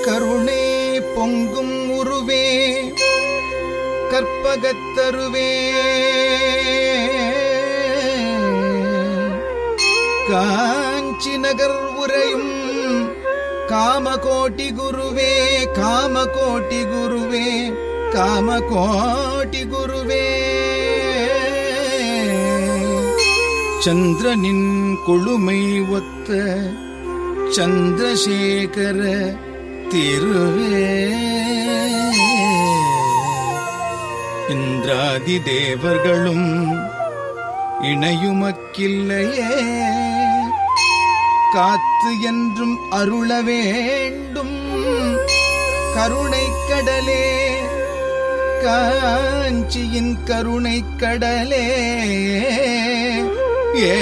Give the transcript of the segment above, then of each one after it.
கருணை பொங்கும் உருவே கற்பகத்தருவே காஞ்சி நகர் உரையும் காமகோட்டி குருவே காமகோட்டி குருவே காமகோட்டி குருவே சந்திரனின் கொழுமை ஒத்த சந்திரசேகர திருவே இந்திராதி தேவர்களும் இணையுமக்கில்லையே காத்து என்றும் அருள வேண்டும் கருணை கடலே காஞ்சியின் கருணை கடலே ஏ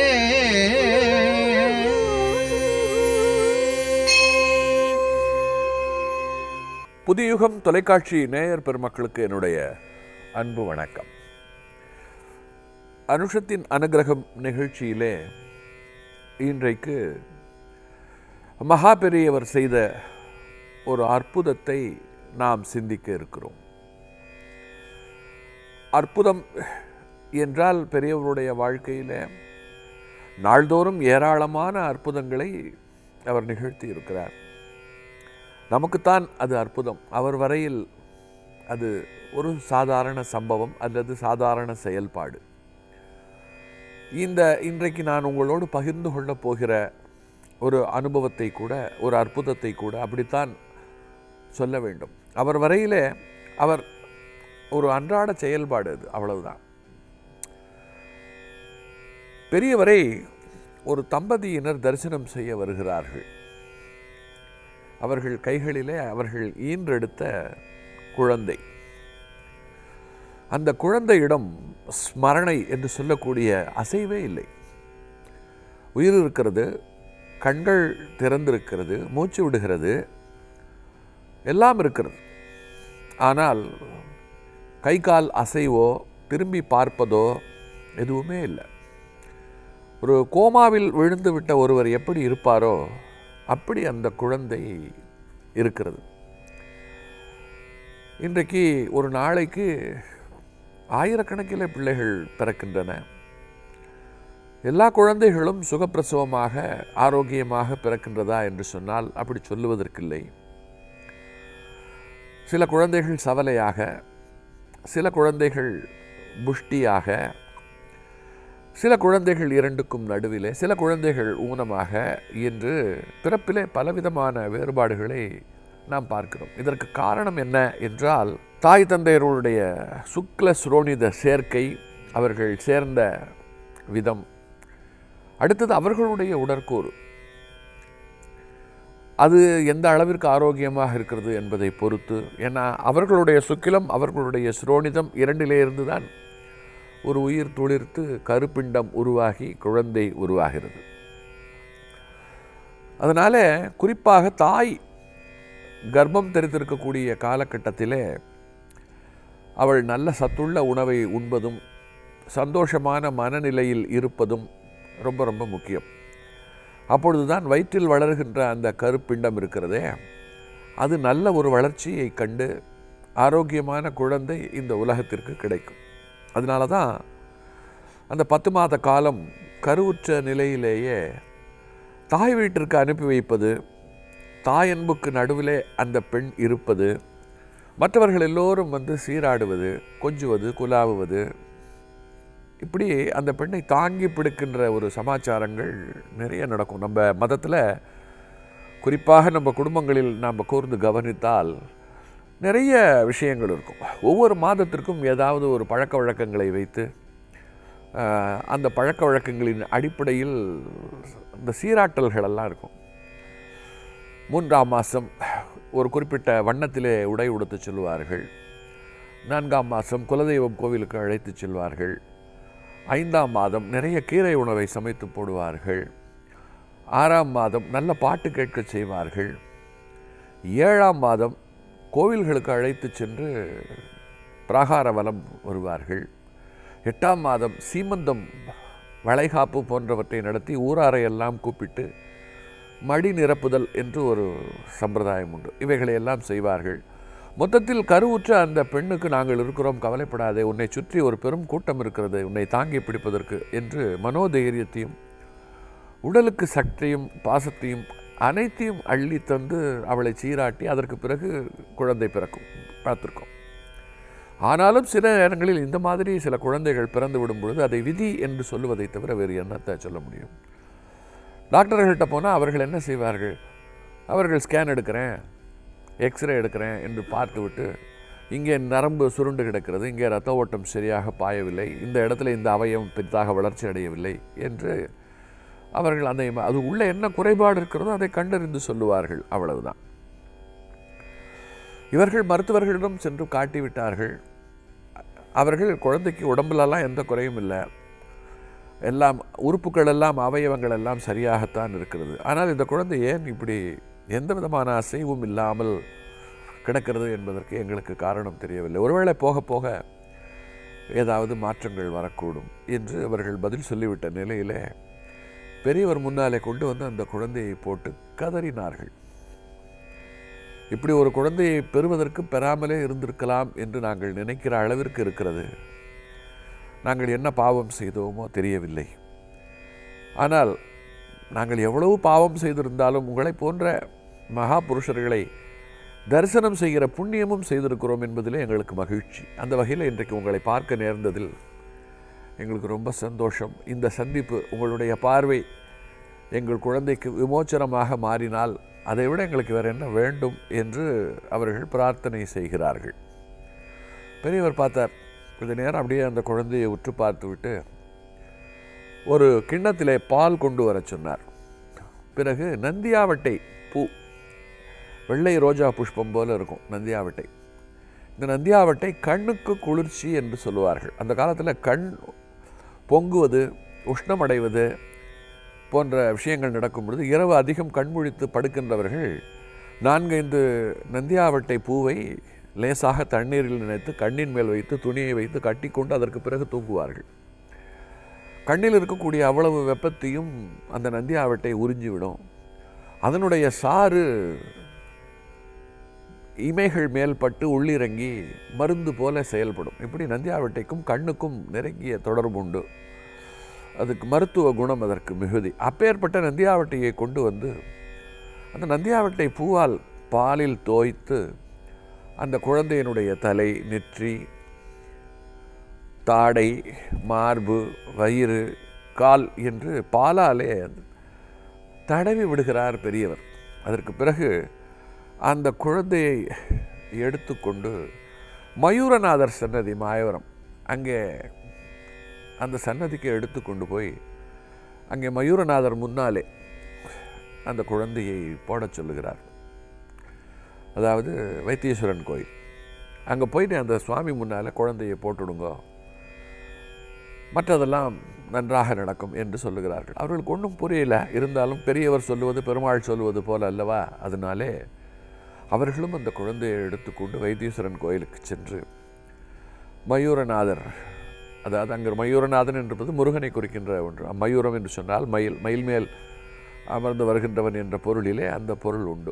புதியுகம் தொலைக்காட்சி நேயர் பெருமக்களுக்கு என்னுடைய அன்பு வணக்கம் அனுஷத்தின் அனுகிரகம் நிகழ்ச்சியிலே இன்றைக்கு மகா பெரியவர் செய்த ஒரு அற்புதத்தை நாம் சிந்திக்க இருக்கிறோம் அற்புதம் என்றால் பெரியவருடைய வாழ்க்கையில் நாள்தோறும் ஏராளமான அற்புதங்களை அவர் நிகழ்த்தி இருக்கிறார் நமக்குத்தான் அது அற்புதம் அவர் வரையில் அது ஒரு சாதாரண சம்பவம் அல்லது சாதாரண செயல்பாடு இந்த இன்றைக்கு நான் உங்களோடு பகிர்ந்து கொள்ளப் போகிற ஒரு அனுபவத்தை கூட ஒரு அற்புதத்தை கூட அப்படித்தான் சொல்ல வேண்டும் அவர் வரையிலே அவர் ஒரு அன்றாட செயல்பாடு அது அவ்வளவுதான் பெரியவரை ஒரு தம்பதியினர் தரிசனம் செய்ய வருகிறார்கள் அவர்கள் கைகளிலே அவர்கள் ஈன்றெடுத்த குழந்தை அந்த குழந்தையிடம் ஸ்மரணை என்று சொல்லக்கூடிய அசைவே இல்லை உயிர் இருக்கிறது கண்கள் திறந்திருக்கிறது மூச்சு விடுகிறது எல்லாம் இருக்கிறது ஆனால் கை கால் அசைவோ திரும்பி பார்ப்பதோ எதுவுமே இல்லை ஒரு கோமாவில் விழுந்து விட்ட ஒருவர் எப்படி இருப்பாரோ அப்படி அந்த குழந்தை இருக்கிறது இன்றைக்கு ஒரு நாளைக்கு ஆயிரக்கணக்கில் பிள்ளைகள் பிறக்கின்றன எல்லா குழந்தைகளும் சுகப்பிரசவமாக ஆரோக்கியமாக பிறக்கின்றதா என்று சொன்னால் அப்படி சொல்லுவதற்கில்லை சில குழந்தைகள் சவலையாக சில குழந்தைகள் புஷ்டியாக சில குழந்தைகள் இரண்டுக்கும் நடுவிலே சில குழந்தைகள் ஊனமாக என்று பிறப்பிலே பலவிதமான வேறுபாடுகளை நாம் பார்க்கிறோம் இதற்கு காரணம் என்ன என்றால் தாய் தந்தையர்களுடைய சுக்ல சுரோனித சேர்க்கை அவர்கள் சேர்ந்த விதம் அடுத்தது அவர்களுடைய உடற்கூறு அது எந்த அளவிற்கு ஆரோக்கியமாக இருக்கிறது என்பதை பொறுத்து ஏன்னா அவர்களுடைய சுக்கிலம் அவர்களுடைய சுரோனிதம் இரண்டிலே இருந்து தான் ஒரு உயிர் துளிர்த்து கருப்பிண்டம் உருவாகி குழந்தை உருவாகிறது அதனால் குறிப்பாக தாய் கர்ப்பம் தெரிந்திருக்கக்கூடிய காலகட்டத்திலே அவள் நல்ல சத்துள்ள உணவை உண்பதும் சந்தோஷமான மனநிலையில் இருப்பதும் ரொம்ப ரொம்ப முக்கியம் அப்பொழுதுதான் வயிற்றில் வளர்கின்ற அந்த கருப்பிண்டம் இருக்கிறதே அது நல்ல ஒரு வளர்ச்சியை கண்டு ஆரோக்கியமான குழந்தை இந்த உலகத்திற்கு கிடைக்கும் அதனால தான் அந்த பத்து மாத காலம் கருவுற்ற நிலையிலேயே தாய் வீட்டிற்கு அனுப்பி வைப்பது தாய் அன்புக்கு நடுவிலே அந்த பெண் இருப்பது மற்றவர்கள் எல்லோரும் வந்து சீராடுவது கொஞ்சுவது குலாவுவது இப்படி அந்த பெண்ணை தாங்கி பிடிக்கின்ற ஒரு சமாச்சாரங்கள் நிறைய நடக்கும் நம்ம மதத்தில் குறிப்பாக நம்ம குடும்பங்களில் நாம் கூர்ந்து கவனித்தால் நிறைய விஷயங்கள் இருக்கும் ஒவ்வொரு மாதத்திற்கும் ஏதாவது ஒரு பழக்க வழக்கங்களை வைத்து ஆஹ், அந்த பழக்க வழக்கங்களின் அடிப்படையில் இந்த சீராட்டல்கள் எல்லாம் இருக்கும் மூன்றாம் மாதம் ஒரு குறிப்பிட்ட வண்ணத்திலே உடை உடுத்து செல்வார்கள் நான்காம் மாதம் குலதெய்வம் கோவிலுக்கு அழைத்து செல்வார்கள் ஐந்தாம் மாதம் நிறைய கீரை உணவை சமைத்து போடுவார்கள் ஆறாம் மாதம் நல்ல பாட்டு கேட்க செய்வார்கள் ஏழாம் மாதம் கோவில்களுக்கு அழைத்து சென்று பிராகார வலம் வருவார்கள் எட்டாம் மாதம் சீமந்தம் வளைகாப்பு போன்றவற்றை நடத்தி ஊராரை எல்லாம் கூப்பிட்டு மடி நிரப்புதல் என்று ஒரு சம்பிரதாயம் உண்டு இவைகளை எல்லாம் செய்வார்கள் மொத்தத்தில் கருவுற்ற அந்த பெண்ணுக்கு நாங்கள் இருக்கிறோம் கவலைப்படாதே உன்னை சுற்றி ஒரு பெரும் கூட்டம் இருக்கிறது உன்னை தாங்கி பிடிப்பதற்கு என்று மனோதைரியத்தையும் உடலுக்கு சக்தியும் பாசத்தையும் அனைத்தையும் அள்ளி தந்து அவளை சீராட்டி அதற்கு பிறகு குழந்தை பிறக்கும் பார்த்துருக்கோம் ஆனாலும் சில நேரங்களில் இந்த மாதிரி சில குழந்தைகள் பிறந்து விடும் பொழுது அதை விதி என்று சொல்லுவதை தவிர வேறு என்னத்தை சொல்ல முடியும் டாக்டர்கள்ட்ட போனால் அவர்கள் என்ன செய்வார்கள் அவர்கள் ஸ்கேன் எடுக்கிறேன் எக்ஸ்ரே எடுக்கிறேன் என்று பார்த்துவிட்டு இங்கே நரம்பு சுருண்டு கிடக்கிறது இங்கே ரத்த ஓட்டம் சரியாக பாயவில்லை இந்த இடத்துல இந்த அவயம் பெரிதாக வளர்ச்சி அடையவில்லை என்று அவர்கள் அந்த அது உள்ள என்ன குறைபாடு இருக்கிறதோ அதை கண்டறிந்து சொல்லுவார்கள் அவ்வளவுதான் இவர்கள் மருத்துவர்களிடம் சென்று காட்டிவிட்டார்கள் அவர்கள் குழந்தைக்கு உடம்புலலாம் எந்த குறையும் இல்லை எல்லாம் உறுப்புகள் எல்லாம் அவயவங்கள் எல்லாம் சரியாகத்தான் இருக்கிறது ஆனால் இந்த குழந்தை ஏன் இப்படி எந்த விதமான அசைவும் இல்லாமல் கிடக்கிறது என்பதற்கு எங்களுக்கு காரணம் தெரியவில்லை ஒருவேளை போக போக ஏதாவது மாற்றங்கள் வரக்கூடும் என்று அவர்கள் பதில் சொல்லிவிட்ட நிலையிலே பெரியவர் முன்னாலே கொண்டு வந்து அந்த குழந்தையை போட்டு கதறினார்கள் இப்படி ஒரு குழந்தையை பெறுவதற்கு பெறாமலே இருந்திருக்கலாம் என்று நாங்கள் நினைக்கிற அளவிற்கு இருக்கிறது நாங்கள் என்ன பாவம் செய்தோமோ தெரியவில்லை ஆனால் நாங்கள் எவ்வளவு பாவம் செய்திருந்தாலும் உங்களை போன்ற மகா புருஷர்களை தரிசனம் செய்கிற புண்ணியமும் செய்திருக்கிறோம் என்பதிலே எங்களுக்கு மகிழ்ச்சி அந்த வகையில் இன்றைக்கு உங்களை பார்க்க நேர்ந்ததில் எங்களுக்கு ரொம்ப சந்தோஷம் இந்த சந்திப்பு உங்களுடைய பார்வை எங்கள் குழந்தைக்கு விமோச்சனமாக மாறினால் அதை விட எங்களுக்கு வேறு என்ன வேண்டும் என்று அவர்கள் பிரார்த்தனை செய்கிறார்கள் பெரியவர் பார்த்தார் கொஞ்ச நேரம் அப்படியே அந்த குழந்தையை உற்று பார்த்துவிட்டு ஒரு கிண்ணத்திலே பால் கொண்டு வர சொன்னார் பிறகு நந்தியாவட்டை பூ வெள்ளை ரோஜா புஷ்பம் போல இருக்கும் நந்தியாவட்டை இந்த நந்தியாவட்டை கண்ணுக்கு குளிர்ச்சி என்று சொல்லுவார்கள் அந்த காலத்தில் கண் பொங்குவது உஷ்ணமடைவது போன்ற விஷயங்கள் நடக்கும் பொழுது இரவு அதிகம் கண்முழித்து படுக்கின்றவர்கள் நான்கைந்து நந்தியாவட்டை பூவை லேசாக தண்ணீரில் நினைத்து கண்ணின் மேல் வைத்து துணியை வைத்து கட்டிக்கொண்டு அதற்கு பிறகு தூங்குவார்கள் கண்ணில் இருக்கக்கூடிய அவ்வளவு வெப்பத்தையும் அந்த நந்தியாவட்டை உறிஞ்சிவிடும் அதனுடைய சாறு இமைகள் மேல் பட்டு உள்ளிறங்கி மருந்து போல செயல்படும் இப்படி நந்தியாவட்டைக்கும் கண்ணுக்கும் நெருங்கிய தொடர்பு உண்டு அதுக்கு மருத்துவ குணம் அதற்கு மிகுதி அப்பேற்பட்ட நந்தியாவட்டையை கொண்டு வந்து அந்த நந்தியாவட்டை பூவால் பாலில் தோய்த்து அந்த குழந்தையினுடைய தலை நெற்றி தாடை மார்பு வயிறு கால் என்று பாலாலே தடவி விடுகிறார் பெரியவர் அதற்கு பிறகு அந்த குழந்தையை எடுத்துக்கொண்டு மயூரநாதர் சன்னதி மாயவரம் அங்கே அந்த சன்னதிக்கு எடுத்து கொண்டு போய் அங்கே மயூரநாதர் முன்னாலே அந்த குழந்தையை போடச் சொல்லுகிறார் அதாவது வைத்தீஸ்வரன் கோயில் அங்கே போயிட்டு அந்த சுவாமி முன்னால் குழந்தையை போட்டுடுங்க மற்றதெல்லாம் நன்றாக நடக்கும் என்று சொல்லுகிறார்கள் அவர்களுக்கு ஒன்றும் புரியல இருந்தாலும் பெரியவர் சொல்லுவது பெருமாள் சொல்லுவது போல அல்லவா அதனாலே அவர்களும் அந்த குழந்தையை எடுத்துக்கொண்டு வைத்தீஸ்வரன் கோயிலுக்கு சென்று மயூரநாதர் அதாவது அங்கே மயூரநாதன் என்பது முருகனை குறிக்கின்ற ஒன்று மயூரம் என்று சொன்னால் மயில் மயில் மேல் அமர்ந்து வருகின்றவன் என்ற பொருளிலே அந்த பொருள் உண்டு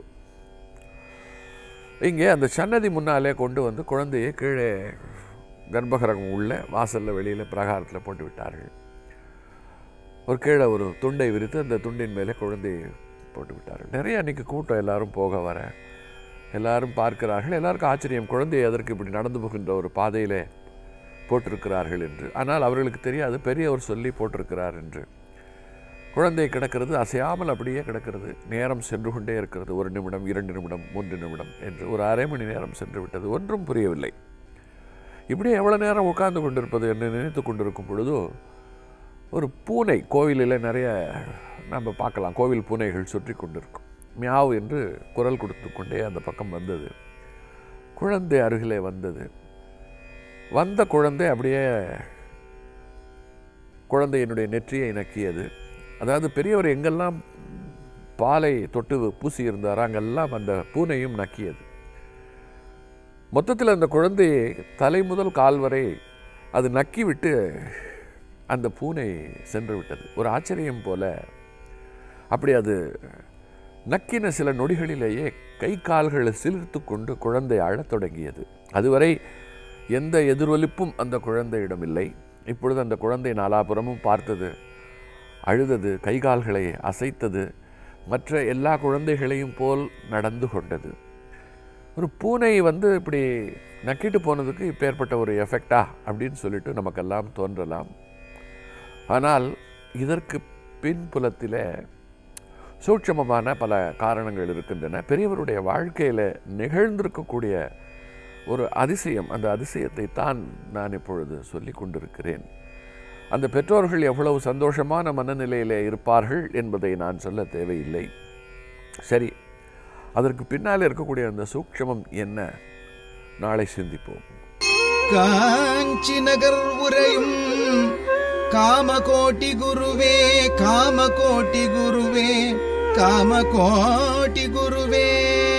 இங்கே அந்த சன்னதி முன்னாலே கொண்டு வந்து குழந்தையை கீழே கர்ப்பகிரகம் உள்ள வாசலில் வெளியில் பிரகாரத்தில் போட்டு விட்டார்கள் ஒரு கீழே ஒரு துண்டை விரித்து அந்த துண்டின் மேலே குழந்தையை போட்டு விட்டார்கள் நிறைய அன்றைக்கி கூட்டம் எல்லாரும் போக வர எல்லாரும் பார்க்கிறார்கள் எல்லாருக்கும் ஆச்சரியம் குழந்தையை அதற்கு இப்படி நடந்து போகின்ற ஒரு பாதையிலே போட்டிருக்கிறார்கள் என்று ஆனால் அவர்களுக்கு தெரியாது பெரியவர் சொல்லி போட்டிருக்கிறார் என்று குழந்தை கிடக்கிறது அசையாமல் அப்படியே கிடக்கிறது நேரம் சென்று கொண்டே இருக்கிறது ஒரு நிமிடம் இரண்டு நிமிடம் மூன்று நிமிடம் என்று ஒரு அரை மணி நேரம் சென்று விட்டது ஒன்றும் புரியவில்லை இப்படி எவ்வளோ நேரம் உட்கார்ந்து கொண்டிருப்பது என்று நினைத்து கொண்டிருக்கும் பொழுதோ ஒரு பூனை கோவிலில் நிறைய நம்ம பார்க்கலாம் கோவில் பூனைகள் சுற்றி கொண்டிருக்கும் மியாவ் என்று குரல் கொடுத்து கொண்டே அந்த பக்கம் வந்தது குழந்தை அருகிலே வந்தது வந்த குழந்தை அப்படியே குழந்தையினுடைய நெற்றியை நக்கியது அதாவது பெரியவர் எங்கெல்லாம் பாலை தொட்டு பூசி இருந்தாரோ அங்கெல்லாம் அந்த பூனையும் நக்கியது மொத்தத்தில் அந்த குழந்தையை தலை முதல் கால் வரை அது நக்கி விட்டு அந்த பூனை சென்று விட்டது ஒரு ஆச்சரியம் போல அப்படி அது நக்கின சில நொடிகளிலேயே கை கால்களை சிலிர்த்து கொண்டு குழந்தை அழத் தொடங்கியது அதுவரை எந்த எதிரொலிப்பும் அந்த குழந்தையிடம் இல்லை இப்பொழுது அந்த குழந்தை நாலாபுறமும் பார்த்தது அழுதது கை கால்களை அசைத்தது மற்ற எல்லா குழந்தைகளையும் போல் நடந்து கொண்டது ஒரு பூனை வந்து இப்படி நக்கிட்டு போனதுக்கு இப்போ ஏற்பட்ட ஒரு எஃபெக்டா அப்படின்னு சொல்லிட்டு நமக்கெல்லாம் தோன்றலாம் ஆனால் இதற்கு பின்புலத்தில் சூட்சமமான பல காரணங்கள் இருக்கின்றன பெரியவருடைய வாழ்க்கையில் நிகழ்ந்திருக்கக்கூடிய ஒரு அதிசயம் அந்த அதிசயத்தை தான் நான் இப்பொழுது சொல்லி கொண்டிருக்கிறேன் அந்த பெற்றோர்கள் எவ்வளவு சந்தோஷமான மனநிலையிலே இருப்பார்கள் என்பதை நான் சொல்ல தேவையில்லை சரி அதற்கு பின்னால் இருக்கக்கூடிய அந்த சூக்ஷமம் என்ன நாளை சிந்திப்போம் காஞ்சி நகர் உரையும் காமகோட்டி குருவே காமகோட்டி குருவே காமகோட்டி குருவே